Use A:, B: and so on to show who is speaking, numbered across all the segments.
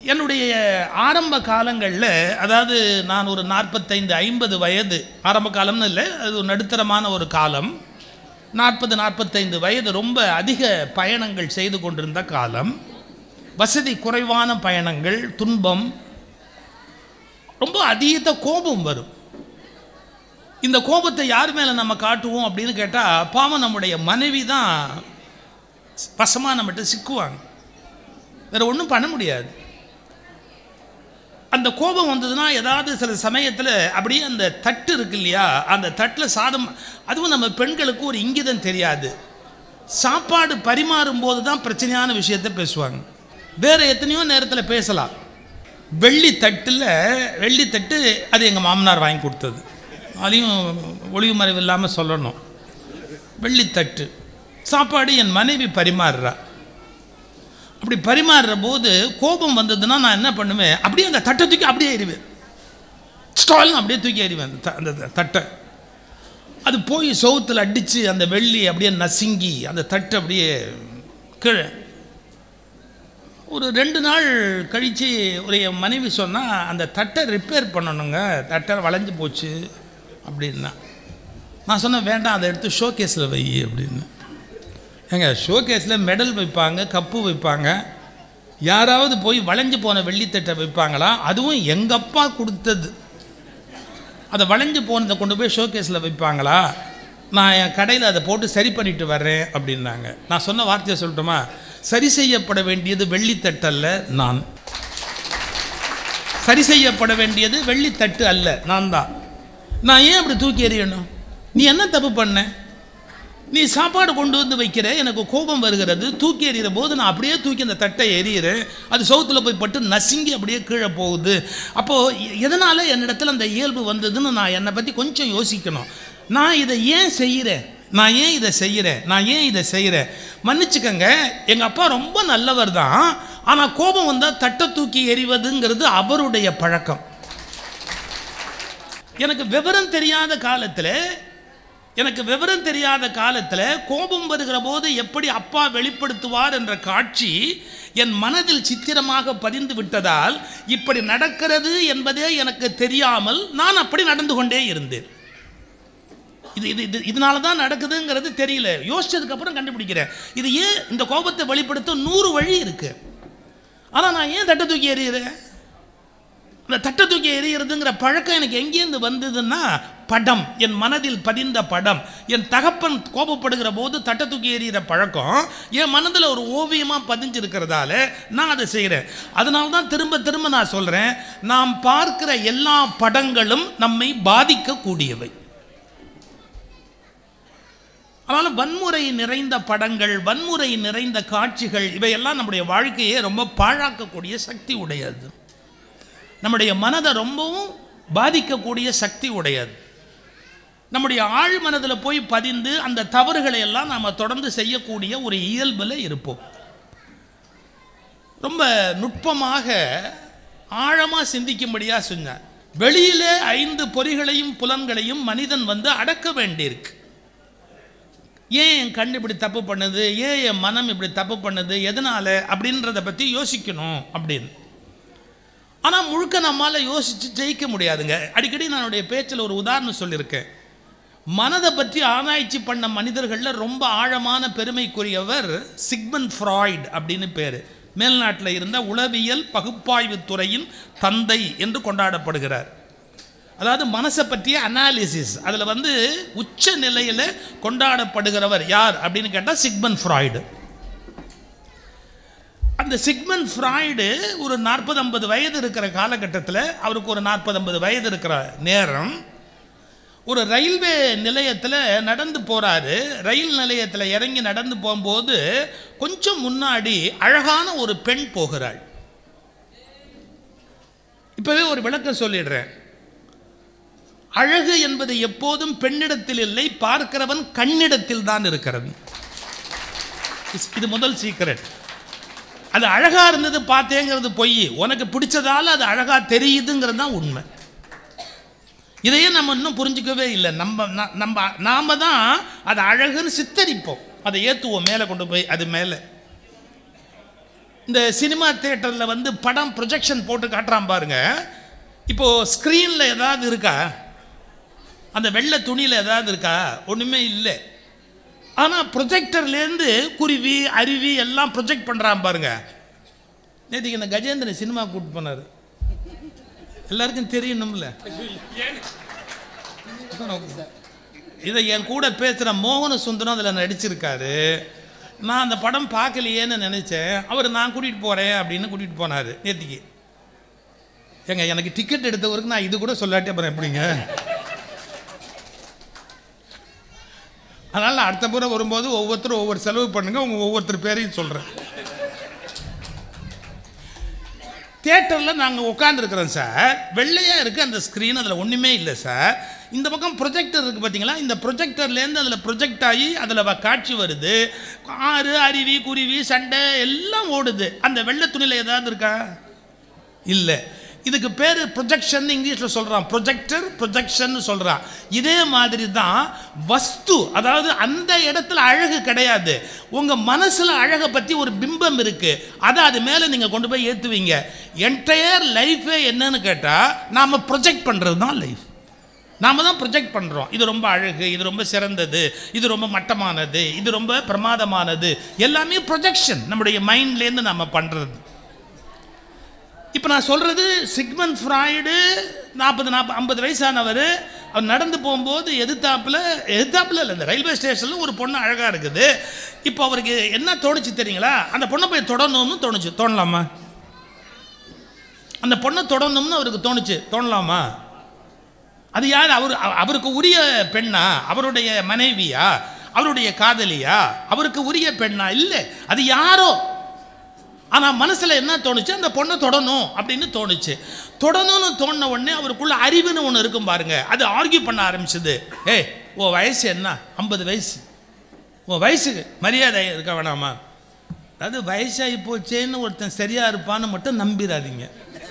A: என்னுடைய ஆரம்ப காலங்களில் அதாவது நான் ஒரு நாற்பத்தைந்து ஐம்பது வயது ஆரம்ப காலம்னு இல்லை அது ஒரு நடுத்தரமான ஒரு காலம் நாற்பது நாற்பத்தைந்து வயது ரொம்ப அதிக பயணங்கள் செய்து கொண்டிருந்த காலம் வசதி குறைவான பயணங்கள் துன்பம் ரொம்ப அதீத கோபம் வரும் இந்த கோபத்தை யார் மேலே நம்ம காட்டுவோம் அப்படின்னு கேட்டால் பாவம் நம்முடைய மனைவி தான் வசமாக நம்மகிட்ட சிக்குவாங்க வேற ஒன்றும் பண்ண முடியாது அந்த கோபம் வந்ததுன்னா ஏதாவது சில சமயத்தில் அப்படியே அந்த தட்டு இருக்கு இல்லையா அந்த தட்டில் சாதம் அதுவும் நம்ம பெண்களுக்கு ஒரு இங்கிதம் தெரியாது சாப்பாடு பரிமாறும் போது தான் பிரச்சனையான விஷயத்தை பேசுவாங்க வேற எத்தனையோ நேரத்தில் பேசலாம் வெள்ளி தட்டில் வெள்ளி தட்டு அது எங்கள் மாமனார் வாங்கி கொடுத்தது அதையும் ஒளிவு மறைவு இல்லாமல் சொல்லணும் வெள்ளித்தட்டு சாப்பாடு என் மனைவி பரிமாறுறா அப்படி பரிமாறுற போது கோபம் வந்ததுன்னா நான் என்ன பண்ணுவேன் அப்படியே அந்த தட்டை தூக்கி அப்படியே எறிவேன் ஸ்டாலும் அப்படியே தூக்கி எறிவேன் அந்த த- அந்த த- தட்டை அது போய் சவுத்தில் அடித்து அந்த வெள்ளி அப்படியே நசுங்கி அந்த தட்டு அப்படியே கீழே ஒரு ரெண்டு நாள் கழித்து ஒரு என் மனைவி சொன்னால் அந்த தட்டை ரிப்பேர் பண்ணணுங்க தட்டை வளைஞ்சு போச்சு அப்படின்னா நான் சொன்னேன் வேண்டாம் அதை எடுத்து ஷோகேஸில் வை அப்படின்னு ஏங்க ஷோகேஸில் மெடல் வைப்பாங்க கப்பு வைப்பாங்க யாராவது போய் வளைஞ்சு போன வெள்ளித்தட்டை வைப்பாங்களா அதுவும் எங்கள் அப்பா கொடுத்தது அதை வளைஞ்சு போனதை கொண்டு போய் ஷோகேஸில் வைப்பாங்களா நான் என் கடையில் அதை போட்டு சரி பண்ணிட்டு வர்றேன் அப்படின்னாங்க நான் சொன்ன வார்த்தையை சொல்லட்டுமா சரி செய்யப்பட வேண்டியது வெள்ளித்தட்டல்ல நான் சரி செய்யப்பட வேண்டியது வெள்ளித்தட்டு அல்ல நான் தான் நான் ஏன் அப்படி தூக்கி எறியணும் நீ என்ன தப்பு பண்ண நீ சாப்பாடு கொண்டு வந்து வைக்கிற எனக்கு கோபம் வருகிறது தூக்கி எறிகிற போது நான் அப்படியே தூக்கி அந்த தட்டை எறிகிறேன் அது சவுத்தில் போய் பட்டு நசுங்கி அப்படியே கீழே போகுது அப்போது எதனால் என்னிடத்துல அந்த இயல்பு வந்ததுன்னு நான் என்னை பற்றி கொஞ்சம் யோசிக்கணும் நான் இதை ஏன் செய்கிறேன் நான் ஏன் இதை செய்கிறேன் நான் ஏன் இதை செய்கிறேன் மன்னிச்சுக்கங்க எங்கள் அப்பா ரொம்ப நல்லவர் தான் ஆனால் கோபம் வந்தால் தட்டை தூக்கி எறிவதுங்கிறது அவருடைய பழக்கம் எனக்கு விவரம் தெரியாத காலத்தில் எனக்கு விவரம் தெரியாத காலத்தில் கோபம் வருகிற போது எப்படி அப்பா வெளிப்படுத்துவார் என்ற காட்சி என் மனதில் சித்திரமாக பதிந்து விட்டதால் இப்படி நடக்கிறது என்பதே எனக்கு தெரியாமல் நான் அப்படி நடந்து கொண்டே இருந்தேன் இது இது இது இதனால தான் நடக்குதுங்கிறது தெரியல யோசிச்சதுக்கு அப்புறம் கண்டுபிடிக்கிறேன் இது ஏன் இந்த கோபத்தை வெளிப்படுத்த நூறு வழி இருக்கு ஆனால் நான் ஏன் தட்டை தூக்கி எறிகிறேன் அந்த தட்டை தூக்கி எறிகிறதுங்கிற பழக்கம் எனக்கு எங்கேருந்து வந்ததுன்னா படம் என் மனதில் பதிந்த படம் என் தகப்பன் கோபப்படுகிற போது தட்டை தூக்கி எறிகிற பழக்கம் என் மனதில் ஒரு ஓவியமாக பதிஞ்சிருக்கிறதால நான் அதை செய்கிறேன் அதனால தான் திரும்ப திரும்ப நான் சொல்கிறேன் நாம் பார்க்கிற எல்லா படங்களும் நம்மை பாதிக்கக்கூடியவை அதனால் வன்முறை நிறைந்த படங்கள் வன்முறை நிறைந்த காட்சிகள் இவையெல்லாம் நம்முடைய வாழ்க்கையை ரொம்ப பாழாக்கக்கூடிய சக்தி உடையது நம்முடைய மனதை ரொம்பவும் பாதிக்கக்கூடிய சக்தி உடையது நம்முடைய ஆழ் மனதில் போய் பதிந்து அந்த தவறுகளை எல்லாம் நாம் தொடர்ந்து செய்யக்கூடிய ஒரு இயல்பில் இருப்போம் ரொம்ப நுட்பமாக ஆழமாக சிந்திக்கும்படியாக சொன்னார் வெளியிலே ஐந்து பொறிகளையும் புலன்களையும் மனிதன் வந்து அடக்க வேண்டியிருக்கு ஏன் என் கண் இப்படி தப்பு பண்ணுது ஏன் என் மனம் இப்படி தப்பு பண்ணுது எதனால் அப்படின்றத பற்றி யோசிக்கணும் அப்படின்னு ஆனால் முழுக்க நம்மால் யோசித்து ஜெயிக்க முடியாதுங்க அடிக்கடி நான் என்னுடைய பேச்சில் ஒரு உதாரணம் சொல்லியிருக்கேன் மனதை பற்றி ஆராய்ச்சி பண்ண மனிதர்களில் ரொம்ப ஆழமான பெருமைக்குரியவர் சிக்மன் ஃப்ராய்ட் அப்படின்னு பேர் மேல்நாட்டில் இருந்த உளவியல் பகுப்பாய்வு துறையின் தந்தை என்று கொண்டாடப்படுகிறார் அதாவது மனசை பற்றிய அனாலிசிஸ் அதில் வந்து உச்ச நிலையில் கொண்டாடப்படுகிறவர் யார் அப்படின்னு கேட்டால் சிக்மன் ஃப்ராய்டு அந்த சிக்மன் ஃப்ராய்டு ஒரு நாற்பது ஐம்பது வயது இருக்கிற காலகட்டத்தில் அவருக்கு ஒரு நாற்பது ஐம்பது வயது இருக்கிற நேரம் ஒரு ரயில்வே நிலையத்தில் நடந்து போகிறாரு ரயில் நிலையத்தில் இறங்கி நடந்து போகும்போது கொஞ்சம் முன்னாடி அழகான ஒரு பெண் போகிறாள் இப்போவே ஒரு விளக்கம் சொல்லிடுறேன் அழகு என்பது எப்போதும் பெண்ணிடத்தில் இல்லை பார்க்கிறவன் கண்ணிடத்தில் தான் இருக்கிறது இது முதல் சீக்கிரட் அது அழகா இருந்தது பார்த்தேங்கிறது பொய் உனக்கு பிடிச்சதால அது அழகா தெரியுதுங்கிறது தான் உண்மை இதையே நம்ம இன்னும் புரிஞ்சுக்கவே இல்லை நம்ம ந- நம்ம நாம தான் அதை அழகுன்னு சித்தரிப்போம் அதை ஏற்றுவோம் மேலே கொண்டு போய் அது மேலே இந்த சினிமா தேட்டரில் வந்து படம் ப்ரொஜெக்ஷன் போட்டு காட்டுறான் பாருங்க இப்போ ஸ்க்ரீனில் ஏதாவது இருக்கா அந்த வெள்ளை துணியில் ஏதாவது இருக்கா ஒன்றுமே இல்லை ஆனால் ப்ரொஜெக்டர்லேருந்து குருவி அருவி எல்லாம் ப்ரொஜெக்ட் பண்ணுறான் பாருங்க நேற்றுக்கு இந்த கஜேந்திரன் சினிமா கூப்பிட்டு போனார் எல்லாருக்கும் தெரியணும்ல இதை என் கூட பேசுகிற மோகன சுந்தரம் அதில் நடிச்சிருக்காரு நான் அந்த படம் பார்க்கலையேன்னு நினச்சேன் அவர் நான் கூட்டிகிட்டு போகிறேன் அப்படின்னு கூட்டிகிட்டு போனார் நேத்திக்கு ஏங்க எனக்கு டிக்கெட் எடுத்தவருக்கு நான் இது கூட சொல்லாட்டி அப்புறம் எப்படிங்க அதனால் அடுத்த முறை வரும்போது ஒவ்வொருத்தரும் ஒவ்வொரு செலவு பண்ணுங்க உங்கள் ஒவ்வொருத்தர் பேரையும் சொல்கிறேன் தியேட்டரில் நாங்கள் உட்காந்துருக்குறோம் சார் வெள்ளையாக இருக்குது அந்த ஸ்க்ரீன் அதில் ஒன்றுமே இல்லை சார் இந்த பக்கம் ப்ரொஜெக்டர் இருக்குது பார்த்தீங்களா இந்த ப்ரொஜெக்டர்லேருந்து அதில் ப்ரொஜெக்ட் ஆகி அதில் காட்சி வருது ஆறு அருவி குருவி சண்டை எல்லாம் ஓடுது அந்த வெள்ளை துணியில் ஏதாவது இருக்கா இல்லை இதுக்கு பேர் ப்ரொஜெக்ஷன் இங்கிலீஷில் சொல்கிறான் ப்ரொஜெக்டர் ப்ரொஜெக்ஷன் சொல்கிறான் இதே மாதிரி தான் வஸ்து அதாவது அந்த இடத்துல அழகு கிடையாது உங்கள் மனசில் அழகை பற்றி ஒரு பிம்பம் இருக்குது அதை அது மேலே நீங்கள் கொண்டு போய் ஏற்றுவீங்க என்டையர் லைஃபே என்னன்னு கேட்டால் நாம் ப்ரொஜெக்ட் பண்ணுறது தான் லைஃப் நாம தான் ப்ரொஜெக்ட் பண்ணுறோம் இது ரொம்ப அழகு இது ரொம்ப சிறந்தது இது ரொம்ப மட்டமானது இது ரொம்ப பிரமாதமானது எல்லாமே ப்ரொஜெக்ஷன் நம்முடைய மைண்ட்லேருந்து நம்ம பண்ணுறது இப்போ நான் சொல்கிறது சிக்மன் ஃப்ராய்டு நாற்பது நாற்பது ஐம்பது வயசானவர் அவர் நடந்து போகும்போது எதிர்த்தாப்பில் எதிர்த்தாப்பில் இல்லை இந்த ரயில்வே ஸ்டேஷனில் ஒரு பொண்ணு அழகாக இருக்குது இப்போ அவருக்கு என்ன தோணுச்சு தெரியுங்களா அந்த பொண்ணை போய் தொடரணும்னு தோணுச்சு தோணலாமா அந்த பொண்ணை தொடரணும்னு அவருக்கு தோணுச்சு தோணலாமா அது யார் அவர் அவ- அவருக்கு உரிய பெண்ணா அவருடைய மனைவியா அவருடைய காதலியா அவருக்கு உரிய பெண்ணா இல்லை அது யாரோ ஆனால் மனசில் என்ன தோணுச்சு அந்த பொண்ணை தொடணும் அப்படின்னு தோணுச்சு தொடணும்னு தோணின உடனே அவருக்குள்ள அறிவுன்னு ஒன்று இருக்கும் பாருங்க அது ஆர்கியூ பண்ண ஆரம்பிச்சது ஏய் ஓ வயசு என்ன ஐம்பது வயசு ஓ வயசுக்கு மரியாதை இருக்க வேணாமா அதாவது வயசாகி போச்சேன்னு ஒருத்தன் சரியா இருப்பான்னு மட்டும் நம்பிடாதீங்க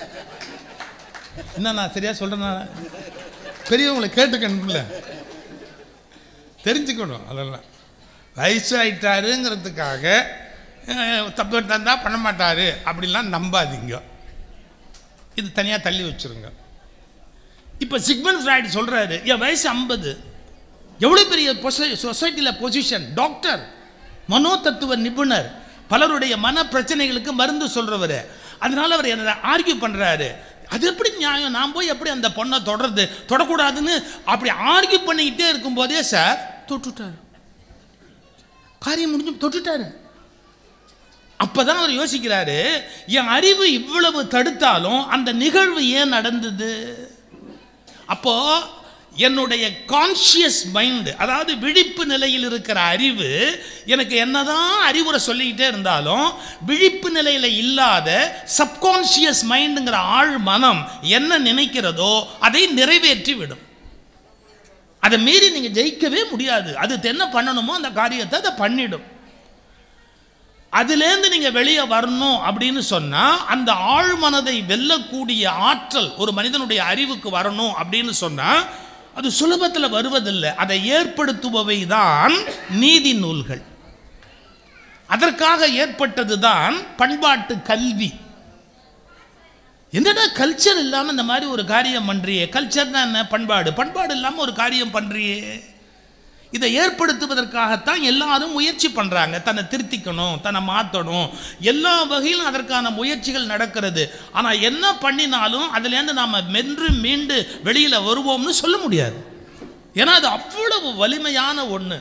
A: என்ன நான் சரியா சொல்கிறேன்னா பெரியவங்களை கேட்டுக்கணும்ல தெரிஞ்சுக்கணும் அதெல்லாம் வயசாயிட்டாருங்கிறதுக்காக அஹ், தப்பு தந்தால் பண்ண மாட்டாரு அப்படிலாம் நம்பாதீங்க இது தனியாக தள்ளி வச்சிருங்க இப்போ சிக்மன் ஃப்ராய்டு சொல்கிறாரு என் வயசு ஐம்பது எவ்வளோ பெரிய சொசைட்டியில் பொசிஷன் டாக்டர் மனோதத்துவ நிபுணர் பலருடைய மன பிரச்சனைகளுக்கு மருந்து சொல்கிறவர் அதனால அவர் என்ன ஆர்கியூ பண்ணுறாரு அது எப்படி நியாயம் நான் போய் எப்படி அந்த பொண்ணை தொடருது தொடக்கூடாதுன்னு அப்படி ஆர்கியூ பண்ணிக்கிட்டே இருக்கும்போதே சார் தொட்டுட்டார் காரியம் முடிஞ்சு தொட்டுட்டாரு அப்பதான் அவர் யோசிக்கிறாரு என் அறிவு இவ்வளவு தடுத்தாலும் அந்த நிகழ்வு ஏன் நடந்தது அப்போ என்னுடைய கான்ஷியஸ் மைண்டு அதாவது விழிப்பு நிலையில் இருக்கிற அறிவு எனக்கு என்னதான் அறிவுரை சொல்லிக்கிட்டே இருந்தாலும் விழிப்பு நிலையில் இல்லாத சப்கான்ஷியஸ் மைண்டுங்கிற ஆழ் மனம் என்ன நினைக்கிறதோ அதை நிறைவேற்றி விடும் அதை மீறி நீங்கள் ஜெயிக்கவே முடியாது அது என்ன பண்ணணுமோ அந்த காரியத்தை அதை பண்ணிடும் அதுலேருந்து நீங்கள் வெளியே வரணும் அப்படின்னு சொன்னால் அந்த ஆழ்மனதை வெல்லக்கூடிய ஆற்றல் ஒரு மனிதனுடைய அறிவுக்கு வரணும் அப்படின்னு சொன்னால் அது சுலபத்தில் வருவதில்லை அதை ஏற்படுத்துபவை தான் நீதி நூல்கள் அதற்காக ஏற்பட்டது தான் பண்பாட்டு கல்வி என்னடா கல்ச்சர் இல்லாமல் இந்த மாதிரி ஒரு காரியம் பண்ணுறியே கல்ச்சர்னா என்ன பண்பாடு பண்பாடு இல்லாமல் ஒரு காரியம் பண்ணுறியே இதை ஏற்படுத்துவதற்காகத்தான் எல்லாரும் முயற்சி பண்ணுறாங்க தன்னை திருத்திக்கணும் தன்னை மாற்றணும் எல்லா வகையிலும் அதற்கான முயற்சிகள் நடக்கிறது ஆனால் என்ன பண்ணினாலும் அதுலேருந்து நாம் மென்று மீண்டு வெளியில் வருவோம்னு சொல்ல முடியாது ஏன்னா அது அவ்வளவு வலிமையான ஒன்று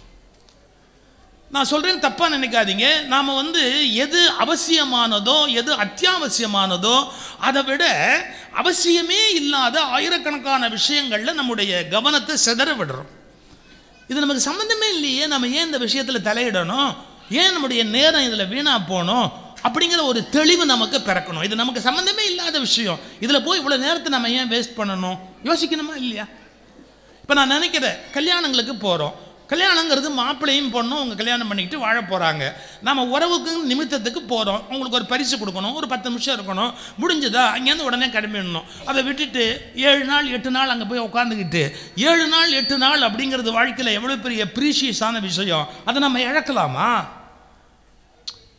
A: நான் சொல்கிறேன் தப்பாக நினைக்காதீங்க நாம் வந்து எது அவசியமானதோ எது அத்தியாவசியமானதோ அதை விட அவசியமே இல்லாத ஆயிரக்கணக்கான விஷயங்களில் நம்முடைய கவனத்தை சிதற விடுறோம் இது நமக்கு சம்மந்தமே இல்லையே நம்ம ஏன் இந்த விஷயத்தில் தலையிடணும் ஏன் நம்முடைய நேரம் இதில் வீணாக போகணும் அப்படிங்கிற ஒரு தெளிவு நமக்கு பிறக்கணும் இது நமக்கு சம்மந்தமே இல்லாத விஷயம் இதில் போய் இவ்வளோ நேரத்தை நம்ம ஏன் வேஸ்ட் பண்ணணும் யோசிக்கணுமா இல்லையா இப்போ நான் நினைக்கிறேன் கல்யாணங்களுக்கு போகிறோம் கல்யாணங்கிறது மாப்பிள்ளையும் பொண்ணும் அவங்க கல்யாணம் பண்ணிக்கிட்டு வாழ போகிறாங்க நம்ம உறவுக்கு நிமித்தத்துக்கு போகிறோம் அவங்களுக்கு ஒரு பரிசு கொடுக்கணும் ஒரு பத்து நிமிஷம் இருக்கணும் முடிஞ்சதா அங்கேருந்து உடனே கிளம்பிடணும் அதை விட்டுட்டு ஏழு நாள் எட்டு நாள் அங்கே போய் உட்காந்துக்கிட்டு ஏழு நாள் எட்டு நாள் அப்படிங்கிறது வாழ்க்கையில் எவ்வளோ பெரிய ப்ரீஷியஸான விஷயம் அதை நம்ம இழக்கலாமா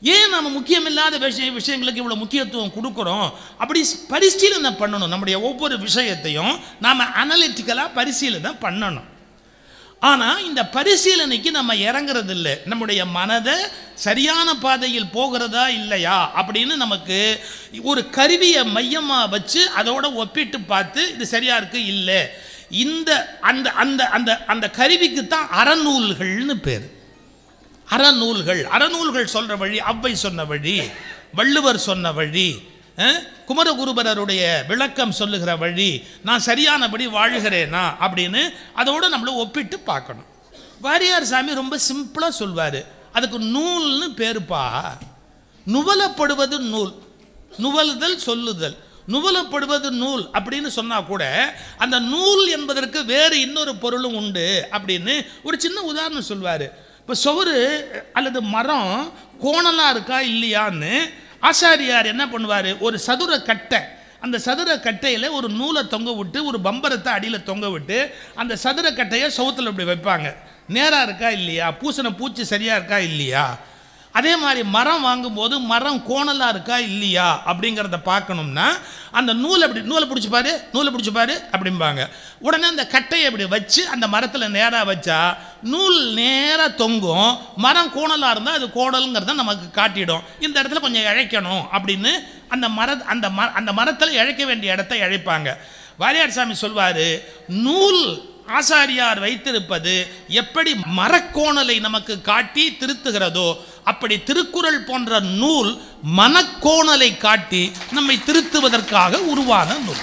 A: ஏன் நம்ம முக்கியமில்லாத விஷய விஷயங்களுக்கு இவ்வளோ முக்கியத்துவம் கொடுக்குறோம் அப்படி பரிசீலனை பண்ணணும் நம்முடைய ஒவ்வொரு விஷயத்தையும் நாம் அனலிட்டிக்கலாக பரிசீலனை பண்ணணும் ஆனால் இந்த பரிசீலனைக்கு நம்ம இறங்குறது இல்லை நம்முடைய மனதை சரியான பாதையில் போகிறதா இல்லையா அப்படின்னு நமக்கு ஒரு கருவியை மையமாக வச்சு அதோட ஒப்பிட்டு பார்த்து இது சரியா இருக்கு இல்லை இந்த அந்த அந்த அந்த அந்த கருவிக்கு தான் அறநூல்கள்னு பேர் அறநூல்கள் அறநூல்கள் சொல்ற வழி அவ்வை சொன்ன வழி வள்ளுவர் சொன்ன வழி அஹ், குமரகுருபரருடைய விளக்கம் சொல்லுகிற வழி நான் சரியானபடி வாழ்கிறேனா அப்படின்னு அதோட நம்மள ஒப்பிட்டு பார்க்கணும் வாரியார் சாமி ரொம்ப சிம்பிளாக சொல்வார் அதுக்கு நூல்னு பேருப்பா நுவலப்படுவது நூல் நுவலுதல் சொல்லுதல் நுவலப்படுவது நூல் அப்படின்னு சொன்னா கூட அந்த நூல் என்பதற்கு வேறு இன்னொரு பொருளும் உண்டு அப்படின்னு ஒரு சின்ன உதாரணம் சொல்வார் இப்போ சுவரு அல்லது மரம் கோணலாக இருக்கா இல்லையான்னு ஆசாரியார் என்ன பண்ணுவார் ஒரு சதுர கட்டை அந்த சதுர கட்டையில் ஒரு நூலை தொங்க விட்டு ஒரு பம்பரத்தை அடியில் தொங்க விட்டு அந்த சதுர கட்டையை சவுத்தில் இப்படி வைப்பாங்க நேராக இருக்கா இல்லையா பூசண பூச்சி சரியாக இருக்கா இல்லையா அதே மாதிரி மரம் வாங்கும்போது மரம் கோணலாக இருக்கா இல்லையா அப்படிங்கிறத பார்க்கணும்னா அந்த நூலை அப்படி நூலை பிடிச்சி பாரு நூலை பிடிச்சி பாரு அப்படிம்பாங்க உடனே அந்த கட்டையை அப்படி வச்சு அந்த மரத்தில் நேராக வச்சா நூல் நேராக தொங்கும் மரம் கோணலாக இருந்தால் அது கோணலுங்கிறத நமக்கு காட்டிடும் இந்த இடத்துல கொஞ்சம் இழைக்கணும் அப்படின்னு அந்த மர அந்த ம அந்த மரத்தில் இழைக்க வேண்டிய இடத்த இழைப்பாங்க வாரியார் சாமி சொல்வார் நூல் ஆசாரியார் வைத்திருப்பது எப்படி மரக்கோணலை நமக்கு காட்டி திருத்துகிறதோ அப்படி திருக்குறள் போன்ற நூல் மனக்கோணலை காட்டி நம்மை திருத்துவதற்காக உருவான நூல்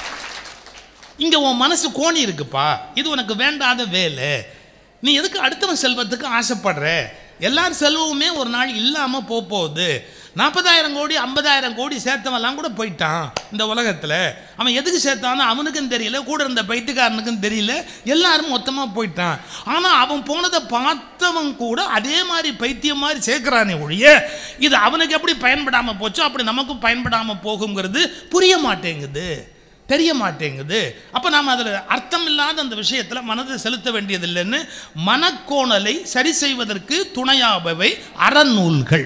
A: இங்க உன் மனசு கோணி இருக்குப்பா இது உனக்கு வேண்டாத வேலை நீ எதுக்கு அடுத்தவன் செல்வத்துக்கு ஆசைப்படுற எல்லார் செல்வமுமே ஒரு நாள் இல்லாமல் போக போகுது நாற்பதாயிரம் கோடி ஐம்பதாயிரம் கோடி சேர்த்தவன்லாம் கூட போயிட்டான் இந்த உலகத்தில் அவன் எதுக்கு சேர்த்தானோ அவனுக்கும் தெரியல கூட இருந்த பைத்துக்காரனுக்கும் தெரியல எல்லாரும் மொத்தமாக போயிட்டான் ஆனால் அவன் போனதை பார்த்தவன் கூட அதே மாதிரி பைத்தியம் மாதிரி சேர்க்குறானே ஒழிய இது அவனுக்கு எப்படி பயன்படாமல் போச்சோ அப்படி நமக்கும் பயன்படாமல் போகுங்கிறது புரிய மாட்டேங்குது தெரிய மாட்டேங்குது அப்போ நாம் அதில் அர்த்தம் இல்லாத அந்த விஷயத்தில் மனதை செலுத்த வேண்டியதில்லைன்னு மனக்கோணலை சரி செய்வதற்கு துணையாபவை அறநூல்கள்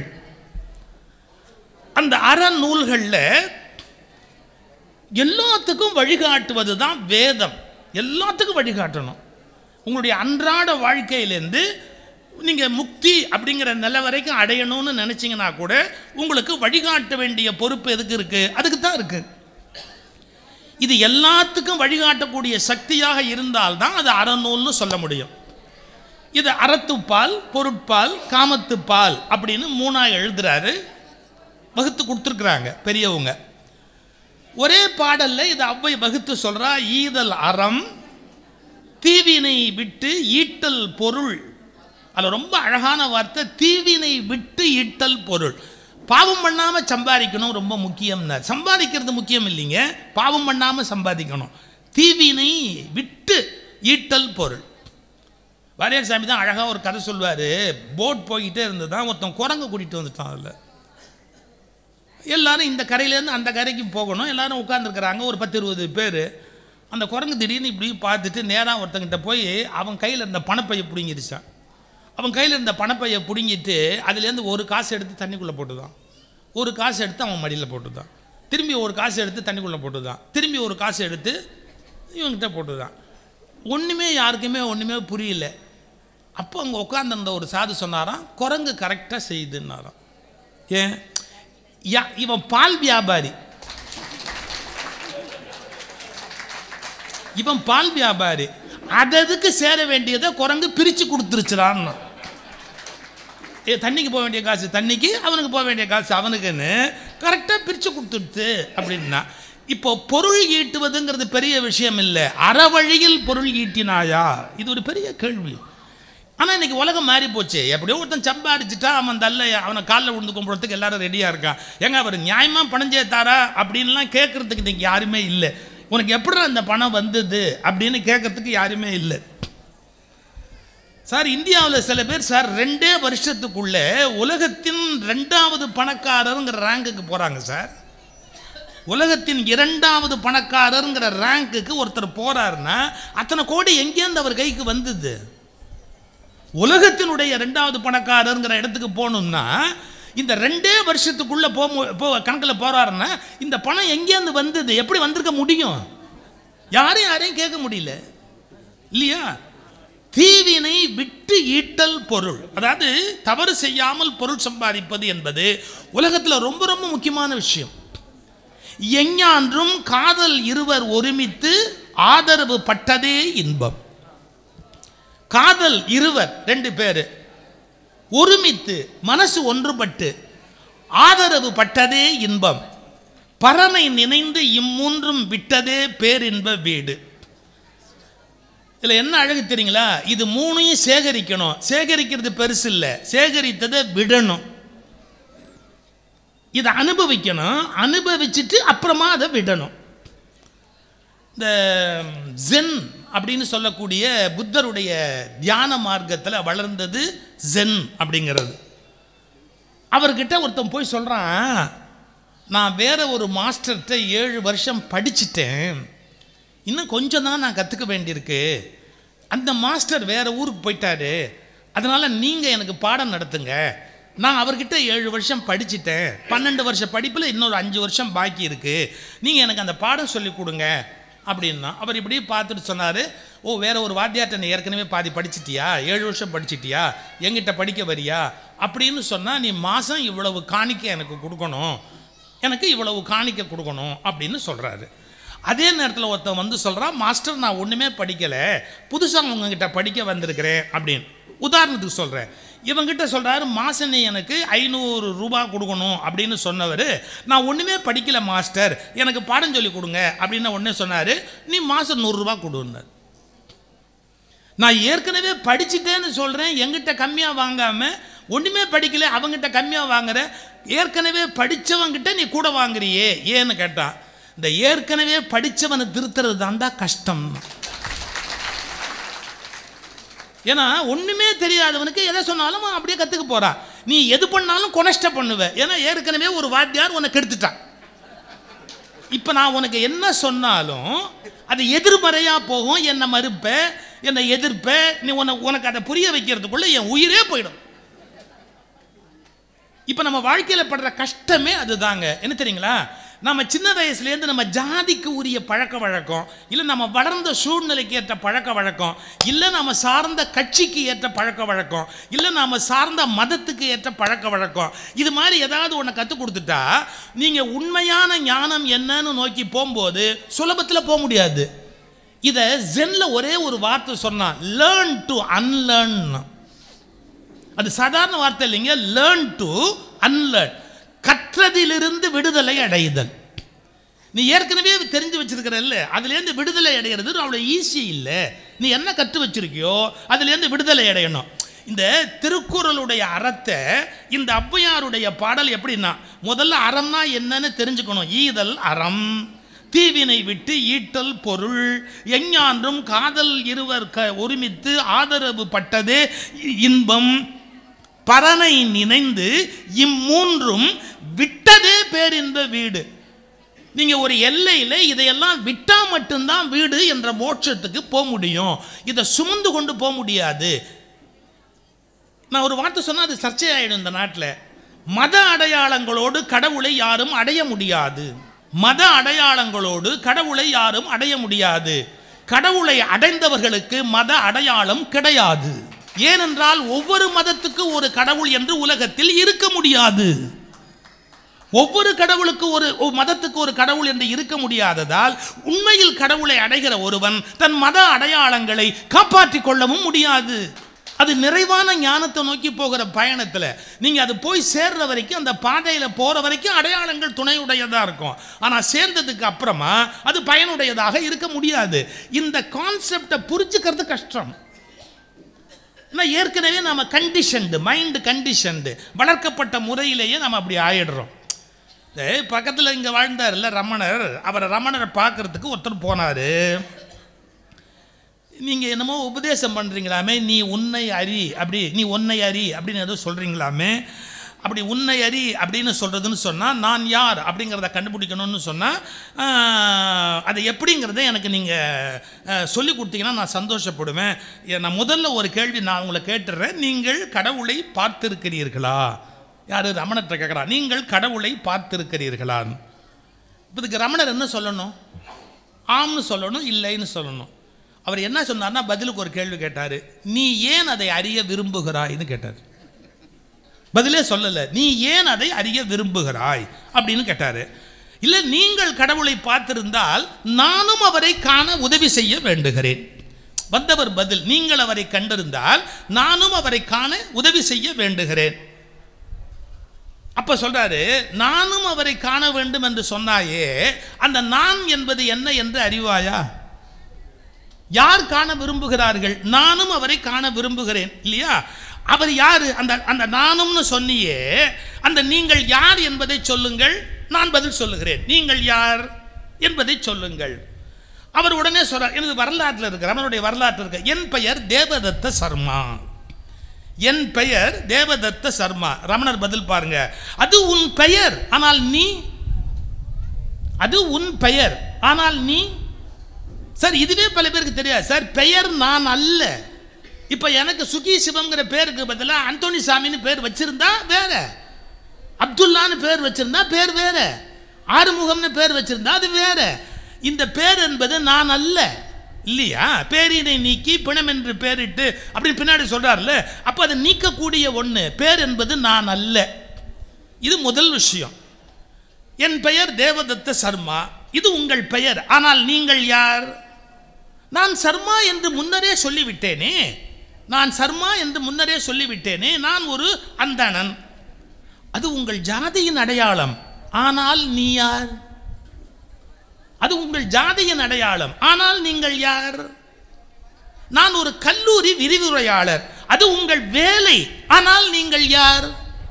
A: அந்த அறநூல்களில் எல்லாத்துக்கும் வழிகாட்டுவது தான் வேதம் எல்லாத்துக்கும் வழிகாட்டணும் உங்களுடைய அன்றாட வாழ்க்கையிலேருந்து நீங்கள் முக்தி அப்படிங்கிற நிலை வரைக்கும் அடையணும்னு நினச்சிங்கன்னா கூட உங்களுக்கு வழிகாட்ட வேண்டிய பொறுப்பு எதுக்கு இருக்குது அதுக்கு தான் இருக்குது இது எல்லாத்துக்கும் வழிகாட்டக்கூடிய சக்தியாக இருந்தால்தான் அது அறநூல்னு சொல்ல முடியும் இது அறத்துப்பால் பொருட்பால் காமத்துப்பால் அப்படின்னு மூணாக எழுதுறாரு வகுத்து கொடுத்துருக்குறாங்க பெரியவங்க ஒரே பாடல்ல இது அவ்வை வகுத்து சொல்றா ஈதல் அறம் தீவினை விட்டு ஈட்டல் பொருள் அதில் ரொம்ப அழகான வார்த்தை தீவினை விட்டு ஈட்டல் பொருள் பாவம் பண்ணாமல் சம்பாதிக்கணும் ரொம்ப முக்கியம்னார் சம்பாதிக்கிறது முக்கியம் இல்லைங்க பாவம் பண்ணாமல் சம்பாதிக்கணும் தீவினை விட்டு ஈட்டல் பொருள் வாரியார் சாமி தான் அழகாக ஒரு கதை சொல்வார் போட் போய்கிட்டே இருந்து தான் ஒருத்தன் குரங்கு கூட்டிகிட்டு வந்துட்டான் அதில் எல்லாரும் இந்த கரையிலேருந்து அந்த கரைக்கு போகணும் எல்லாரும் உட்காந்துருக்குறாங்க ஒரு பத்து இருபது பேர் அந்த குரங்கு திடீர்னு இப்படி பார்த்துட்டு நேராக ஒருத்தங்கிட்ட போய் அவன் கையில் இருந்த பணப்பையை பிடுங்கிடுச்சான் அவன் கையில் இருந்த பணப்பையை பிடுங்கிட்டு அதுலேருந்து ஒரு காசு எடுத்து தண்ணிக்குள்ளே போட்டுதான் ஒரு காசு எடுத்து அவன் மடியில் போட்டுதான் திரும்பி ஒரு காசு எடுத்து தண்ணிக்குள்ளே போட்டுதான் திரும்பி ஒரு காசு எடுத்து இவன்கிட்ட போட்டுதான் ஒன்றுமே யாருக்குமே ஒன்றுமே புரியல அப்போ அங்கே உட்காந்துருந்த ஒரு சாது சொன்னாராம் குரங்கு கரெக்டாக செய்யுதுன்னாராம் ஏன் யா இவன் பால் வியாபாரி இவன் பால் வியாபாரி அததுக்கு சேர வேண்டியதை குரங்கு பிரித்து கொடுத்துருச்சுறான்னா ஏ தண்ணிக்கு போக வேண்டிய காசு தண்ணிக்கு அவனுக்கு போக வேண்டிய காசு அவனுக்குன்னு கரெக்டாக பிரித்து கொடுத்துடுத்து அப்படின்னா இப்போ பொருள் ஈட்டுவதுங்கிறது பெரிய விஷயம் இல்லை அறவழியில் பொருள் ஈட்டினாயா இது ஒரு பெரிய கேள்வி ஆனால் இன்னைக்கு உலகம் மாறி போச்சு எப்படியோ ஒருத்தன் சம்பாதிச்சுட்டா அவன் தள்ள அவனை காலில் விழுந்து கும்பிட்றதுக்கு எல்லாரும் ரெடியாக இருக்கான் ஏங்க அவர் நியாயமாக பணம் சேர்த்தாரா அப்படின்லாம் கேட்குறதுக்கு இன்னைக்கு யாருமே இல்லை உனக்கு எப்படி அந்த பணம் வந்தது அப்படின்னு கேட்கறதுக்கு யாருமே இல்லை சார் இந்தியாவில் சில பேர் சார் ரெண்டே வருஷத்துக்குள்ள உலகத்தின் ரெண்டாவது பணக்காரருங்கிற ரேங்குக்கு போகிறாங்க சார் உலகத்தின் இரண்டாவது பணக்காரருங்கிற ரேங்குக்கு ஒருத்தர் போறாருன்னா அத்தனை கோடி எங்கேருந்து அவர் கைக்கு வந்தது உலகத்தினுடைய ரெண்டாவது பணக்காரருங்கிற இடத்துக்கு போகணும்னா இந்த ரெண்டே வருஷத்துக்குள்ள போ போ கணக்கில் போறாருன்னா இந்த பணம் எங்கேருந்து வந்தது எப்படி வந்திருக்க முடியும் யாரையும் யாரையும் கேட்க முடியல இல்லையா தீவினை விட்டு ஈட்டல் பொருள் அதாவது தவறு செய்யாமல் பொருள் சம்பாதிப்பது என்பது உலகத்தில் ரொம்ப ரொம்ப முக்கியமான விஷயம் எஞ்ஞான்றும் காதல் இருவர் ஒருமித்து ஆதரவு பட்டதே இன்பம் காதல் இருவர் ரெண்டு பேர் ஒருமித்து மனசு ஒன்றுபட்டு ஆதரவு பட்டதே இன்பம் பரனை நினைந்து இம்மூன்றும் விட்டதே பேரின்ப வீடு இதில் என்ன அழகு தெரியுங்களா இது மூணையும் சேகரிக்கணும் சேகரிக்கிறது பெருசு இல்லை சேகரித்ததை விடணும் இதை அனுபவிக்கணும் அனுபவிச்சுட்டு அப்புறமா அதை விடணும் இந்த ஜென் அப்படின்னு சொல்லக்கூடிய புத்தருடைய தியான மார்க்கத்தில் வளர்ந்தது ஜென் அப்படிங்கிறது அவர்கிட்ட ஒருத்தன் போய் சொல்கிறான் நான் வேற ஒரு மாஸ்டர்கிட்ட ஏழு வருஷம் படிச்சிட்டேன் இன்னும் கொஞ்சம் தான் நான் கற்றுக்க வேண்டியிருக்கு அந்த மாஸ்டர் வேற ஊருக்கு போயிட்டாரு அதனால் நீங்கள் எனக்கு பாடம் நடத்துங்க நான் அவர்கிட்ட ஏழு வருஷம் படிச்சிட்டேன் பன்னெண்டு வருஷம் படிப்பில் இன்னொரு அஞ்சு வருஷம் பாக்கி இருக்குது நீங்கள் எனக்கு அந்த பாடம் சொல்லி கொடுங்க அப்படின்னா அவர் இப்படி பார்த்துட்டு சொன்னார் ஓ வேற ஒரு வாத்தியார்ட்ட நீ ஏற்கனவே பாதி படிச்சிட்டியா ஏழு வருஷம் படிச்சிட்டியா எங்கிட்ட படிக்க வரியா அப்படின்னு சொன்னால் நீ மாதம் இவ்வளவு காணிக்கை எனக்கு கொடுக்கணும் எனக்கு இவ்வளவு காணிக்கை கொடுக்கணும் அப்படின்னு சொல்கிறாரு அதே நேரத்தில் ஒருத்தன் வந்து சொல்கிறான் மாஸ்டர் நான் ஒன்றுமே படிக்கலை புதுசாக உங்ககிட்ட படிக்க வந்திருக்கிறேன் அப்படின்னு உதாரணத்துக்கு சொல்கிறேன் இவங்கிட்ட சொல்கிறாரு மாதம் நீ எனக்கு ஐநூறு ரூபா கொடுக்கணும் அப்படின்னு சொன்னவர் நான் ஒன்றுமே படிக்கல மாஸ்டர் எனக்கு பாடம் சொல்லி கொடுங்க அப்படின்னு உடனே சொன்னார் நீ மாதம் நூறுரூவா கொடுன்னார் நான் ஏற்கனவே படிச்சுட்டேன்னு சொல்கிறேன் எங்கிட்ட கம்மியாக வாங்காமல் ஒன்றுமே படிக்கல அவங்கிட்ட கம்மியாக வாங்குற ஏற்கனவே படித்தவங்கிட்ட நீ கூட வாங்குறியே ஏன்னு கேட்டான் இந்த ஏற்கனவே படித்தவனை திருத்துறது தான்டா கஷ்டம் ஏன்னா ஒன்றுமே தெரியாதவனுக்கு எதை சொன்னாலும் அவன் அப்படியே கற்றுக்க போகிறான் நீ எது பண்ணாலும் கொனஷ்ட பண்ணுவ ஏன்னா ஏற்கனவே ஒரு வாத்தியார் உன்னை கெடுத்துட்டான் இப்போ நான் உனக்கு என்ன சொன்னாலும் அது எதிர்மறையாக போகும் என்னை மறுப்ப என்னை எதிர்ப்ப நீ உன உனக்கு அதை புரிய வைக்கிறதுக்குள்ள என் உயிரே போயிடும் இப்போ நம்ம வாழ்க்கையில் படுற கஷ்டமே அதுதாங்க என்ன தெரியுங்களா நம்ம சின்ன வயசுலேருந்து நம்ம ஜாதிக்கு உரிய பழக்க வழக்கம் இல்லை நம்ம வளர்ந்த சூழ்நிலைக்கு ஏற்ற பழக்க வழக்கம் இல்லை நம்ம சார்ந்த கட்சிக்கு ஏற்ற பழக்க வழக்கம் இல்லை நாம் சார்ந்த மதத்துக்கு ஏற்ற பழக்க வழக்கம் இது மாதிரி ஏதாவது ஒன்று கற்றுக் கொடுத்துட்டா நீங்கள் உண்மையான ஞானம் என்னன்னு நோக்கி போகும்போது சுலபத்தில் போக முடியாது இதை ஜென்ல ஒரே ஒரு வார்த்தை சொன்னான் லேர்ன் டு அன்லேர்ன் அது சாதாரண வார்த்தை இல்லைங்க லேர்ன் டு அன்லேர்ன் கற்றதிலிருந்து விடுதலை அடைதல் நீ ஏற்கனவே தெரிஞ்சு வச்சிருக்கிறல்ல அதுலேருந்து விடுதலை அடைகிறது அவ்வளோ ஈஸி இல்லை நீ என்ன கற்று வச்சிருக்கியோ அதுலேருந்து விடுதலை அடையணும் இந்த திருக்குறளுடைய அறத்தை இந்த ஔவையாருடைய பாடல் எப்படின்னா முதல்ல அறம்னா என்னன்னு தெரிஞ்சுக்கணும் ஈதல் அறம் தீவினை விட்டு ஈட்டல் பொருள் எஞ்ஞான்றும் காதல் இருவர் க ஒருமித்து ஆதரவு பட்டதே இன்பம் பரனை நினைந்து இம்மூன்றும் விட்டதே பேரின்ப வீடு நீங்க ஒரு எல்லையில் இதையெல்லாம் விட்டா மட்டும்தான் வீடு என்ற மோட்சத்துக்கு போக முடியும் இதை சுமந்து கொண்டு போக முடியாது நான் ஒரு வார்த்தை சொன்னால் அது சர்ச்சையாயிடும் இந்த நாட்டில் மத அடையாளங்களோடு கடவுளை யாரும் அடைய முடியாது மத அடையாளங்களோடு கடவுளை யாரும் அடைய முடியாது கடவுளை அடைந்தவர்களுக்கு மத அடையாளம் கிடையாது ஏனென்றால் ஒவ்வொரு மதத்துக்கு ஒரு கடவுள் என்று உலகத்தில் இருக்க முடியாது ஒவ்வொரு கடவுளுக்கு ஒரு ஒரு மதத்துக்கு ஒரு கடவுள் என்று இருக்க முடியாததால் உண்மையில் கடவுளை அடைகிற ஒருவன் தன் மத அடையாளங்களை காப்பாற்றிக் கொள்ளவும் முடியாது அது நிறைவான ஞானத்தை நோக்கி போகிற பயணத்தில் நீங்கள் அது போய் சேர்ற வரைக்கும் அந்த பாதையில் போகிற வரைக்கும் அடையாளங்கள் துணையுடையதாக இருக்கும் ஆனால் சேர்ந்ததுக்கு அப்புறமா அது பயனுடையதாக இருக்க முடியாது இந்த கான்செப்டை புரிஞ்சுக்கிறது கஷ்டம் ஏன்னா ஏற்கனவே நம்ம கண்டிஷன்டு மைண்டு கண்டிஷன்டு வளர்க்கப்பட்ட முறையிலேயே நம்ம அப்படி ஆயிடுறோம் பக்கத்தில் இங்கே வாழ்ந்தார்ல ரமணர் அவரை ரமணரை பார்க்கறதுக்கு ஒருத்தர் போனார் நீங்கள் என்னமோ உபதேசம் பண்ணுறீங்களாமே நீ உன்னை அறி அப்படி நீ உன்னை அறி அப்படின்னு ஏதோ சொல்கிறீங்களாமே அப்படி உன்னை அறி அப்படின்னு சொல்கிறதுன்னு சொன்னால் நான் யார் அப்படிங்கிறத கண்டுபிடிக்கணும்னு சொன்னால் அதை எப்படிங்கிறத எனக்கு நீங்கள் சொல்லி கொடுத்தீங்கன்னா நான் சந்தோஷப்படுவேன் நான் முதல்ல ஒரு கேள்வி நான் உங்களை கேட்டுடுறேன் நீங்கள் கடவுளை பார்த்திருக்கிறீர்களா யாரு ரமணத்தை கேட்குறான் நீங்கள் கடவுளை பார்த்திருக்கிறீர்களான் இதுக்கு ரமணர் என்ன சொல்லணும் ஆம்னு சொல்லணும் இல்லைன்னு சொல்லணும் அவர் என்ன சொன்னார்னா பதிலுக்கு ஒரு கேள்வி கேட்டார் நீ ஏன் அதை அறிய விரும்புகிறாய்ன்னு கேட்டார் பதிலே சொல்லலை நீ ஏன் அதை அறிய விரும்புகிறாய் அப்படின்னு கேட்டார் இல்லை நீங்கள் கடவுளை பார்த்திருந்தால் நானும் அவரை காண உதவி செய்ய வேண்டுகிறேன் வந்தவர் பதில் நீங்கள் அவரை கண்டிருந்தால் நானும் அவரை காண உதவி செய்ய வேண்டுகிறேன் அப்ப சொல்றாரு நானும் அவரை காண வேண்டும் என்று சொன்னாயே அந்த நான் என்பது என்ன என்று அறிவாயா யார் காண விரும்புகிறார்கள் நானும் அவரை காண விரும்புகிறேன் இல்லையா அவர் யாரு அந்த அந்த நானும்னு சொன்னியே அந்த நீங்கள் யார் என்பதை சொல்லுங்கள் நான் பதில் சொல்லுகிறேன் நீங்கள் யார் என்பதை சொல்லுங்கள் அவர் உடனே சொல்றார் எனது வரலாற்றில் இருக்கிற அவனுடைய வரலாற்றில் இருக்க என் பெயர் தேவதத்த சர்மா என் பெயர் தேவதத்த சர்மா ரமணர் பதில் பாருங்க அது உன் பெயர் ஆனால் நீ அது உன் பெயர் ஆனால் நீ சார் இதுவே பல பேருக்கு தெரியாது சார் பெயர் நான் அல்ல இப்போ எனக்கு சுகி சிவம்ங்கிற பேருக்கு பதிலாக அந்தோணி சாமின்னு பேர் வச்சிருந்தா வேற அப்துல்லான்னு பேர் வச்சிருந்தா பேர் வேற ஆறுமுகம்னு பேர் வச்சிருந்தா அது வேற இந்த பேர் என்பது நான் அல்ல இல்லையா பேரினை நீக்கி பிணம் என்று பேரிட்டு அப்படின்னு பின்னாடி சொல்றாருல்ல அப்போ அதை நீக்கக்கூடிய ஒன்று பேர் என்பது நான் அல்ல இது முதல் விஷயம் என் பெயர் தேவதத்த சர்மா இது உங்கள் பெயர் ஆனால் நீங்கள் யார் நான் சர்மா என்று முன்னரே சொல்லிவிட்டேனே நான் சர்மா என்று முன்னரே சொல்லிவிட்டேனே நான் ஒரு அந்தணன் அது உங்கள் ஜாதியின் அடையாளம் ஆனால் நீ யார் அது உங்கள் ஜாதியின் அடையாளம் ஆனால் நீங்கள் யார் நான் ஒரு கல்லூரி விரிவுரையாளர் அது உங்கள் வேலை ஆனால் நீங்கள் யார்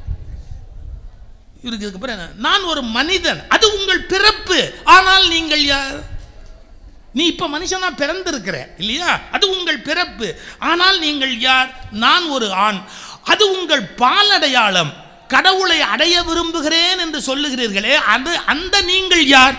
A: இவருக்கு இதுக்கு அப்புறம் என்ன? நான் ஒரு மனிதன் அது உங்கள் பிறப்பு ஆனால் நீங்கள் யார் நீ இப்ப மனுஷனா பிறந்திருக்கிற இல்லையா அது உங்கள் பிறப்பு ஆனால் நீங்கள் யார் நான் ஒரு ஆண் அது உங்கள் பாலடையாளம் கடவுளை அடைய விரும்புகிறேன் என்று சொல்லுகிறீர்களே அது அந்த நீங்கள் யார்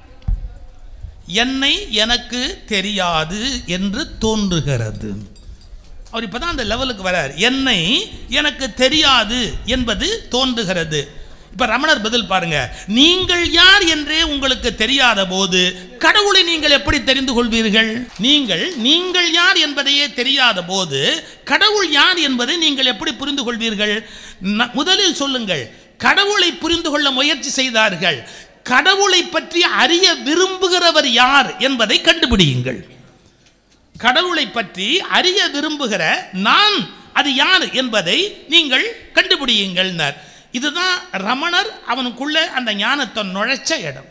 A: என்னை எனக்கு தெரியாது என்று தோன்றுகிறது அவர் இப்பதான் அந்த லெவலுக்கு வரார் என்னை எனக்கு தெரியாது என்பது தோன்றுகிறது இப்ப ரமணர் பதில் பாருங்க நீங்கள் யார் என்றே உங்களுக்கு தெரியாத போது கடவுளை நீங்கள் எப்படி தெரிந்து கொள்வீர்கள் நீங்கள் நீங்கள் யார் என்பதையே தெரியாத போது கடவுள் யார் என்பதை நீங்கள் எப்படி புரிந்து கொள்வீர்கள் ந- முதலில் சொல்லுங்கள் கடவுளை புரிந்து கொள்ள முயற்சி செய்தார்கள் கடவுளை பற்றி அறிய விரும்புகிறவர் யார் என்பதை கண்டுபிடியுங்கள் கடவுளை பற்றி அறிய விரும்புகிற நான் அது யார் என்பதை நீங்கள் கண்டுபிடியுங்கள்னார் இதுதான் ரமணர் அவனுக்குள்ள அந்த ஞானத்தை நுழைச்ச இடம்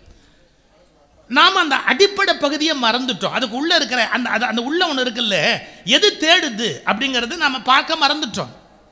A: நாம் அந்த அடிப்படை பகுதியை மறந்துட்டோம் அதுக்கு உள்ள இருக்கிற அந்த அது- அந்த உள்ள ஒன்று இருக்குல்ல எது தேடுது அப்படிங்கிறத நாம பார்க்க மறந்துட்டோம்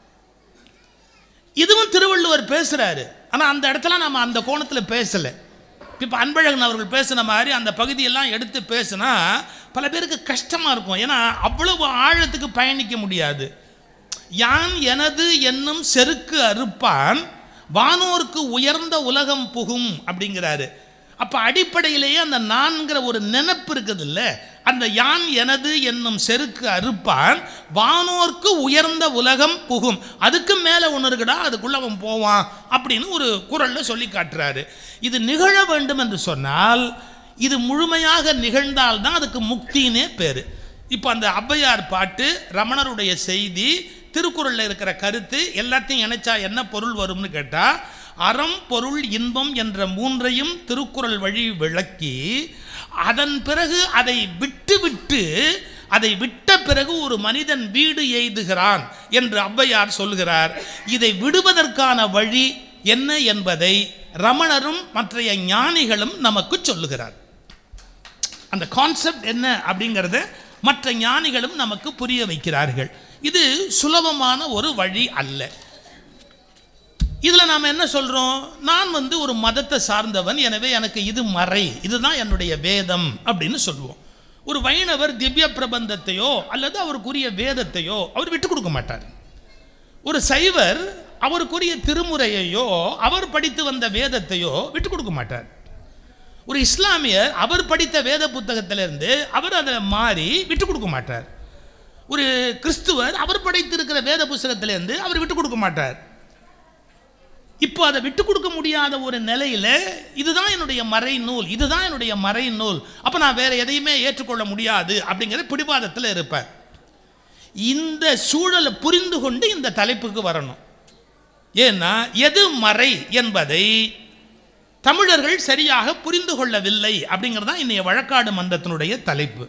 A: இதுவும் திருவள்ளுவர் பேசுறாரு ஆனா அந்த இடத்துல நம்ம அந்த கோணத்துல பேசல இப்போ அன்பழகன் அவர்கள் பேசின மாதிரி அந்த பகுதியெல்லாம் எடுத்து பேசினா பல பேருக்கு கஷ்டமா இருக்கும் ஏன்னா அவ்வளவு ஆழத்துக்கு பயணிக்க முடியாது யான் எனது என்னும் செருக்கு அறுப்பான் வானோர்க்கு உயர்ந்த உலகம் புகும் அப்படிங்கிறாரு அப்ப அடிப்படையிலேயே அந்த நான்கிற ஒரு நினைப்பு இருக்குது இல்ல அந்த யான் எனது என்னும் செருக்கு அறுப்பான் வானோர்க்கு உயர்ந்த உலகம் புகும் அதுக்கு மேல ஒன்று இருக்குடா அதுக்குள்ள அவன் போவான் அப்படின்னு ஒரு குரல்ல சொல்லி காட்டுறாரு இது நிகழ வேண்டும் என்று சொன்னால் இது முழுமையாக நிகழ்ந்தால்தான் அதுக்கு முக்தினே பேரு இப்போ அந்த ஔவையார் பாட்டு ரமணருடைய செய்தி திருக்குறளில் இருக்கிற கருத்து எல்லாத்தையும் இணைச்சா என்ன பொருள் வரும்னு கேட்டால் அறம் பொருள் இன்பம் என்ற மூன்றையும் திருக்குறள் வழி விளக்கி அதன் பிறகு அதை விட்டு விட்டு அதை விட்ட பிறகு ஒரு மனிதன் வீடு எய்துகிறான் என்று ஔவையார் சொல்கிறார் இதை விடுவதற்கான வழி என்ன என்பதை ரமணரும் மற்றைய ஞானிகளும் நமக்கு சொல்லுகிறார் அந்த கான்செப்ட் என்ன அப்படிங்கிறத மற்ற ஞானிகளும் நமக்கு புரிய வைக்கிறார்கள் இது சுலபமான ஒரு வழி அல்ல இதில் நாம் என்ன சொல்கிறோம் நான் வந்து ஒரு மதத்தை சார்ந்தவன் எனவே எனக்கு இது மறை இதுதான் என்னுடைய வேதம் அப்படின்னு சொல்லுவோம் ஒரு வைணவர் திவ்ய பிரபந்தத்தையோ அல்லது அவருக்குரிய வேதத்தையோ அவர் விட்டு கொடுக்க மாட்டார் ஒரு சைவர் அவருக்குரிய திருமுறையையோ அவர் படித்து வந்த வேதத்தையோ விட்டு கொடுக்க மாட்டார் ஒரு இஸ்லாமியர் அவர் படித்த வேத புத்தகத்திலிருந்து அவர் அதை மாறி விட்டு கொடுக்க மாட்டார் ஒரு கிறிஸ்துவர் அவர் படைத்திருக்கிற வேத புஸ்தகத்திலிருந்து அவர் விட்டு கொடுக்க மாட்டார் இப்போ அதை விட்டு கொடுக்க முடியாத ஒரு நிலையில இதுதான் என்னுடைய மறை நூல் இதுதான் என்னுடைய மறை நூல் அப்போ நான் வேற எதையுமே ஏற்றுக்கொள்ள முடியாது அப்படிங்கிற பிடிவாதத்தில் இருப்பேன் இந்த சூழலை புரிந்து கொண்டு இந்த தலைப்புக்கு வரணும் ஏன்னா எது மறை என்பதை தமிழர்கள் சரியாக புரிந்து கொள்ளவில்லை அப்படிங்கிறது தான் இன்றைய வழக்காடு மன்றத்தினுடைய தலைப்பு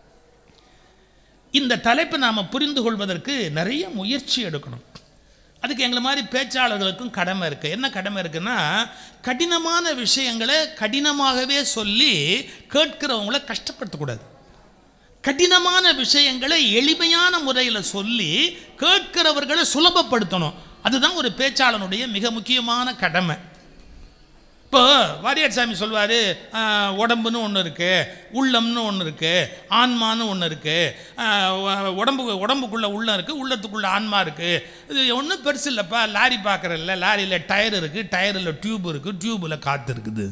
A: இந்த தலைப்பை நாம் புரிந்து கொள்வதற்கு நிறைய முயற்சி எடுக்கணும் அதுக்கு எங்களை மாதிரி பேச்சாளர்களுக்கும் கடமை இருக்குது என்ன கடமை இருக்குன்னா கடினமான விஷயங்களை கடினமாகவே சொல்லி கேட்கிறவங்கள கஷ்டப்படுத்தக்கூடாது கடினமான விஷயங்களை எளிமையான முறையில் சொல்லி கேட்கிறவர்களை சுலபப்படுத்தணும் அதுதான் ஒரு பேச்சாளனுடைய மிக முக்கியமான கடமை இப்போ வாரியார் சாமி சொல்வார் உடம்புன்னு ஒன்று இருக்குது உள்ளம்னு ஒன்று இருக்குது ஆன்மான்னு ஒன்று இருக்குது உடம்பு உடம்புக்குள்ளே உள்ளம் இருக்குது உள்ளத்துக்குள்ளே ஆன்மா இருக்குது இது ஒன்றும் பெருசு இல்லைப்பா லாரி பார்க்குறல்ல லாரியில் டயர் இருக்குது டயரில் டியூப் இருக்குது டியூப்பில் காற்று இருக்குது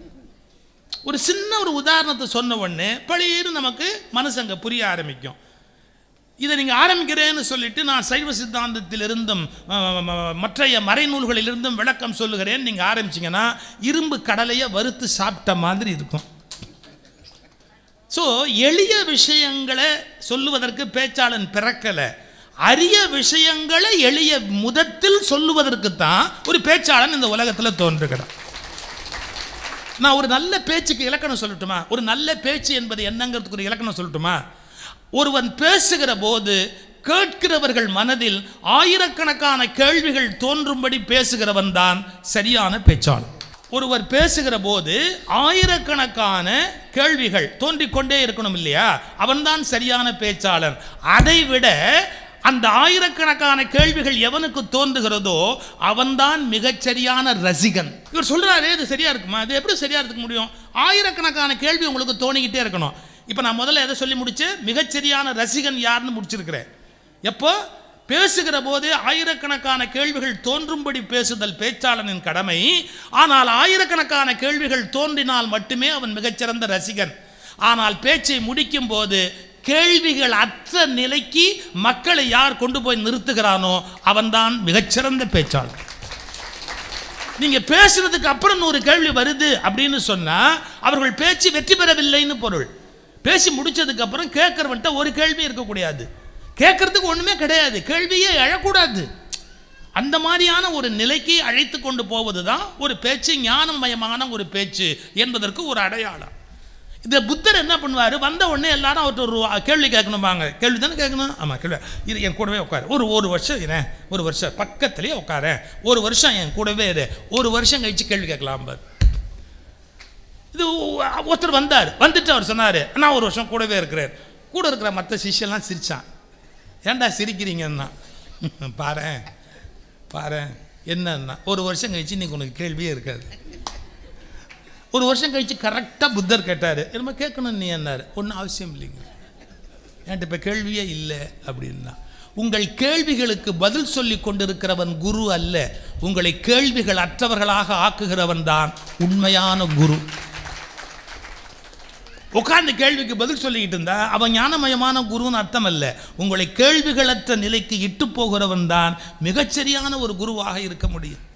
A: ஒரு சின்ன ஒரு உதாரணத்தை சொன்ன உடனே பழியேறு நமக்கு மனசு அங்கே புரிய ஆரம்பிக்கும் இதை நீங்கள் ஆரம்பிக்கிறேன்னு சொல்லிட்டு நான் சைவ சித்தாந்தத்திலிருந்தும் அஹ், ம- மற்றைய மறைநூல்களிலிருந்தும் விளக்கம் சொல்லுகிறேன் நீங்கள் ஆரம்பிச்சிங்கன்னா இரும்பு கடலையை வறுத்து சாப்பிட்ட மாதிரி இருக்கும் ஸோ எளிய விஷயங்களை சொல்லுவதற்கு பேச்சாளன் பிறக்கலை அரிய விஷயங்களை எளிய முதத்தில் சொல்லுவதற்கு தான் ஒரு பேச்சாளன் இந்த உலகத்தில் தோன்றுகிறான் நான் ஒரு நல்ல பேச்சுக்கு இலக்கணம் சொல்லட்டுமா ஒரு நல்ல பேச்சு என்பது என்னங்கிறதுக்கு ஒரு இலக்கணம் சொல்லட்டுமா ஒருவன் பேசுகிற போது கேட்கிறவர்கள் மனதில் ஆயிரக்கணக்கான கேள்விகள் தோன்றும்படி பேசுகிறவன் தான் சரியான பேச்சாளர் ஒருவர் பேசுகிற போது ஆயிரக்கணக்கான கேள்விகள் தோன்றிக்கொண்டே இருக்கணும் இல்லையா அவன்தான் சரியான பேச்சாளர் அதை விட அந்த ஆயிரக்கணக்கான கேள்விகள் எவனுக்கு தோன்றுகிறதோ அவன்தான் மிகச்சரியான ரசிகன் இவர் சொல்றாரு இது சரியா இருக்குமா இது எப்படி சரியா இருக்க முடியும் ஆயிரக்கணக்கான கேள்வி உங்களுக்கு தோணிக்கிட்டே இருக்கணும் இப்போ நான் முதல்ல எதை சொல்லி முடிச்சேன் மிகச்சரியான ரசிகன் யாருன்னு முடிச்சிருக்கிறேன் எப்போ பேசுகிற போது ஆயிரக்கணக்கான கேள்விகள் தோன்றும்படி பேசுதல் பேச்சாளனின் கடமை ஆனால் ஆயிரக்கணக்கான கேள்விகள் தோன்றினால் மட்டுமே அவன் மிகச்சிறந்த ரசிகன் ஆனால் பேச்சை முடிக்கும் போது கேள்விகள் அற்ற நிலைக்கு மக்களை யார் கொண்டு போய் நிறுத்துகிறானோ அவன்தான் மிகச்சிறந்த பேச்சாளர் நீங்க பேசுறதுக்கு அப்புறம் நூறு கேள்வி வருது அப்படின்னு சொன்னா அவர்கள் பேச்சு வெற்றி பெறவில்லைன்னு பொருள் பேசி முடிச்சதுக்கு அப்புறம் கேட்கறவன்ட்ட ஒரு கேள்வி இருக்கக்கூடாது கேட்கறதுக்கு ஒண்ணுமே கிடையாது கேள்வியே எழக்கூடாது அந்த மாதிரியான ஒரு நிலைக்கு அழைத்து கொண்டு போவது தான் ஒரு பேச்சு ஞானமயமான ஒரு பேச்சு என்பதற்கு ஒரு அடையாளம் இந்த புத்தர் என்ன பண்ணுவார் வந்த உடனே எல்லாரும் அவர்கிட்ட ஒரு கேள்வி கேட்கணுமாங்க கேள்வி தானே கேட்கணும் ஆமாம் கேள்வி இது என் கூடவே உட்காரு ஒரு ஒரு வருஷம் இரேன் ஒரு வருஷம் பக்கத்துலேயே உட்காரேன் ஒரு வருஷம் என் கூடவே இரு ஒரு வருஷம் கழிச்சு கேள்வி கேட்கலாம் பார் இது ஒருத்தர் வந்தார் வந்துட்டு அவர் சொன்னார் நான் ஒரு வருஷம் கூடவே இருக்கிறேன் கூட இருக்கிற மற்ற சிஷ்யெல்லாம் சிரிச்சான் ஏன்டா சிரிக்கிறீங்கன்னா பாரேன் பாரேன் என்னன்னா ஒரு வருஷம் கழிச்சு இன்னைக்கு உனக்கு கேள்வியே இருக்காது ஒரு வருஷம் கழிச்சு கரெக்டாக புத்தர் கேட்டார் என்னமோ கேட்கணும் நீ என்னார் ஒன்றும் அவசியம் இல்லைங்க என்கிட்ட இப்போ கேள்வியே இல்லை அப்படின்னா உங்கள் கேள்விகளுக்கு பதில் சொல்லி கொண்டிருக்கிறவன் குரு அல்ல உங்களை கேள்விகள் அற்றவர்களாக ஆக்குகிறவன் தான் உண்மையான குரு உட்கார்ந்து கேள்விக்கு பதில் சொல்லிக்கிட்டு இருந்தா அவன் ஞானமயமான குருன்னு அர்த்தம் அல்ல உங்களை கேள்விகளற்ற நிலைக்கு இட்டு போகிறவன் தான் மிகச்சரியான ஒரு குருவாக இருக்க முடியும்